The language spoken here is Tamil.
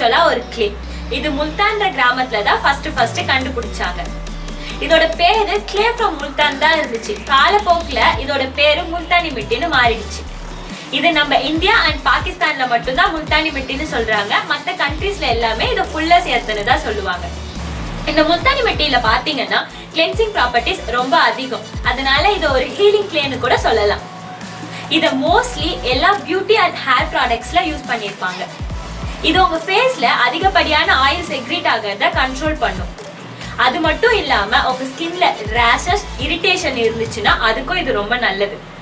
ஆக்சுவலா ஒரு கிளே இது முல்தான்ற கிராமத்துல தான் ஃபர்ஸ்ட் ஃபர்ஸ்ட் கண்டுபிடிச்சாங்க இதோட பேரு கிளே ஃப்ரம் முல்தான் தான் இருந்துச்சு காலப்போக்குல இதோட பேரு முல்தானி மிட்டின்னு மாறிடுச்சு இது நம்ம இந்தியா அண்ட் பாகிஸ்தான்ல மட்டும்தான் முல்தானி மிட்டின்னு சொல்றாங்க மத்த கண்ட்ரீஸ்ல எல்லாமே இதை ஃபுல்லா சேர்த்துன்னு தான் சொல்லுவாங்க இந்த முல்தானி மெட்டியில பாத்தீங்கன்னா கிளென்சிங் ப்ராப்பர்ட்டிஸ் ரொம்ப அதிகம் அதனால இதை ஒரு ஹீலிங் கிளேன்னு கூட சொல்லலாம் இதை மோஸ்ட்லி எல்லா பியூட்டி அண்ட் ஹேர் ப்ராடக்ட்ஸ்ல யூஸ் பண்ணியிருப்பாங்க இது உங்க ஃபேஸ்ல அதிகப்படியான ஆயில் செக்ரேட் ஆகிறத கண்ட்ரோல் பண்ணும் அது மட்டும் இல்லாம உங்க ஸ்கின்ல ரேஷஸ் இரிட்டேஷன் இருந்துச்சுன்னா அதுக்கும் இது ரொம்ப நல்லது